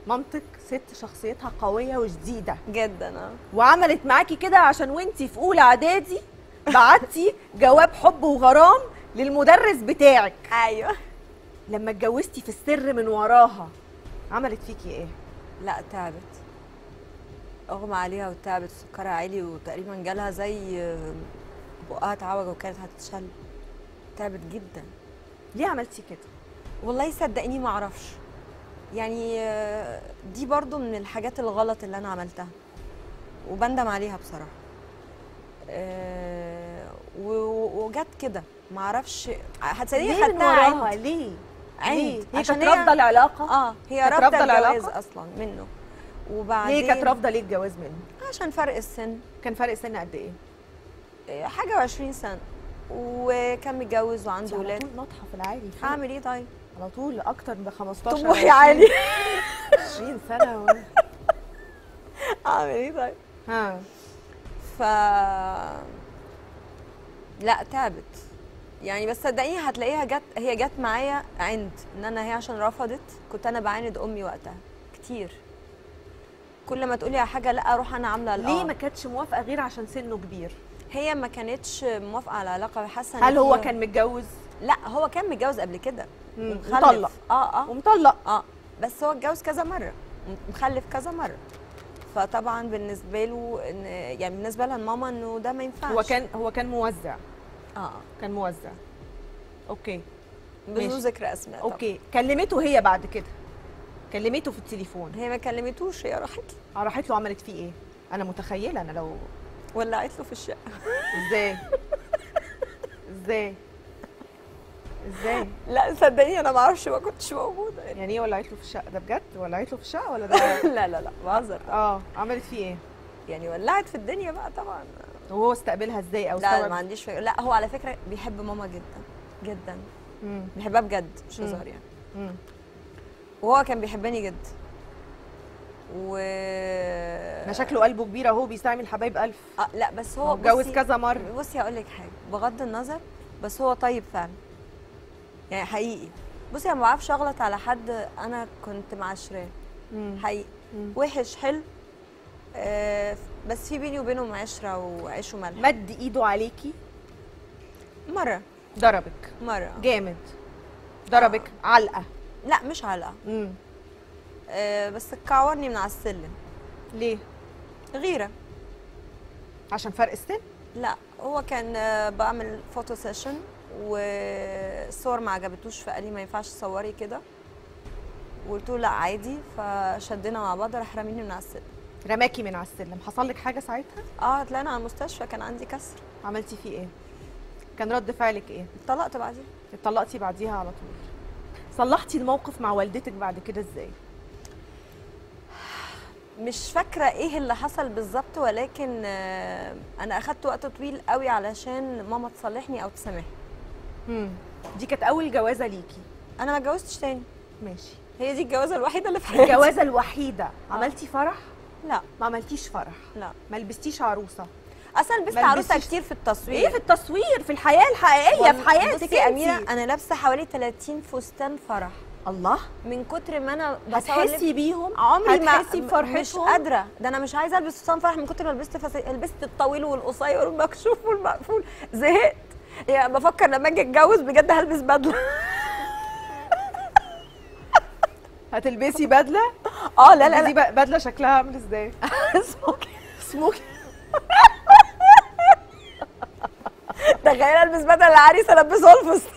مامتك ست شخصيتها قويه وشديده جدا اه وعملت معاكي كده عشان وانتي في اولى اعدادي بعتي جواب حب وغرام للمدرس بتاعك ايوه لما اتجوزتي في السر من وراها عملت فيكي ايه لا تعبت اغمى عليها وتعبت سكرها عالي وتقريبا جالها زي بقها اتعوج وكانت هتتشل تعبت جدا ليه عملتي كده والله صدقيني ما اعرفش يعني آه، دي برضو من الحاجات الغلط اللي انا عملتها وبندم عليها بصراحه آه، و- و- وجت كده ما اعرفش هتصدقيني ليه من خدتها وراها عند ليه عند ليه هي عشان كانت رافضه العلاقه اه هي كانت رافضه رافضة الجواز العلاقة؟ اصلا منه وبعدين ليه كانت رافضه ليه الجواز منه عشان فرق السن كان فرق سن قد ايه آه، حاجه و20 سنه وكان متجوز وعنده على ولاد طول ناطحه في العالي فوق. هعمل ايه طيب على طول اكتر من 15 طموحي عالي 20 سنه و... اعمل ايه طيب ها ف لا تعبت يعني بس صدقيني هتلاقيها جت هي جت معايا عند ان انا هي عشان رفضت كنت انا بعاند امي وقتها كتير كل ما تقولي على حاجه لا اروح انا عامله ليه الآه. ما كانتش موافقه غير عشان سنه كبير هي ما كانتش موافقه على العلاقه حاسه إن هل هو هي- كان متجوز لا هو كان متجوز قبل كده مم، ومخلف. مطلق. اه اه ومطلق اه بس هو اتجوز كذا مره مخلف كذا مره فطبعا بالنسبه له إن يعني بالنسبه لها ماما انه ده ما ينفعش هو كان هو كان موزع اه كان موزع اوكي بدون ماشي. ذكر اسماء طبعاً. اوكي كلمته هي بعد كده كلمته في التليفون هي ما كلمتوش هي راحت له راحت له عملت فيه ايه انا متخيله انا لو ولعت له في الشقه ازاي ازاي ازاي لا صدقيني انا ما اعرفش ما كنتش موجوده يعني يعني ايه ولعت له في الشقه ده بجد ولعت له في الشقه ولا ده لا لا لا بهزر اه عملت فيه ايه يعني ولعت في الدنيا بقى طبعا وهو استقبلها ازاي او لا استوعب ما عنديش فكره لا هو على فكره بيحب ماما جدا جدا مم. بيحبها بجد مش مم. هزار يعني مم. وهو كان بيحبني جدا و مشاكله قلبه كبير اهو بيستعمل حبايب الف آه لا بس هو هو اتجوز بصي- كذا مره بصي هقول لك حاجه بغض النظر بس هو طيب فعلا يعني حقيقي بصي انا ما بعرفش اغلط على حد انا كنت معاشراه مم. حقيقي مم. وحش حلو آه بس في بيني وبينهم عشره وعيش وملح مد ايده عليكي مره ضربك مره جامد ضربك علقه لا مش علقه مم. آه بس كعورني من على السلم ليه غيره عشان فرق السن لا هو كان آه، بعمل فوتو سيشن والصور ما عجبتوش فقال لي ما ينفعش تصوري كده وقلت له لا عادي فشدنا مع بعض راح راميني من على السلم رماكي من على السلم حصل لك حاجه ساعتها اه طلعنا على المستشفى كان عندي كسر عملتي فيه ايه كان رد فعلك ايه طلقت بعدين اتطلقتي بعديها على طول صلحتي الموقف مع والدتك بعد كده ازاي مش فاكره ايه اللي حصل بالظبط ولكن آه، انا اخدت وقت طويل قوي علشان ماما تصلحني او تسامحني مم. دي كانت اول جوازه ليكي انا ما اتجوزتش تاني ماشي هي دي الجوازه الوحيده اللي في حياتي الجوازه الوحيده عملتي فرح لا ما عملتيش فرح لا ما لبستيش عروسه اصلا لبست ما عروسه لبستيش- كتير في التصوير ايه في التصوير في الحياه الحقيقيه في والله- حياتك بصي يا اميره انتي. انا لابسه حوالي 30 فستان فرح الله من كتر ما انا بصور لب- هتحسي بيهم عمري ما هتحسي مش بفرحتهم قادره ده انا مش عايزه البس فستان فرح من كتر ما لبست فس... لبست الطويل والقصير والمكشوف والمقفول زهقت يعني بفكر لما اجي اتجوز بجد هلبس بدله هتلبسي بدله اه لا لا دي لا ب- بدله شكلها عامل ازاي سموكي. سموكي تخيل البس بدله العريس البسه الفستان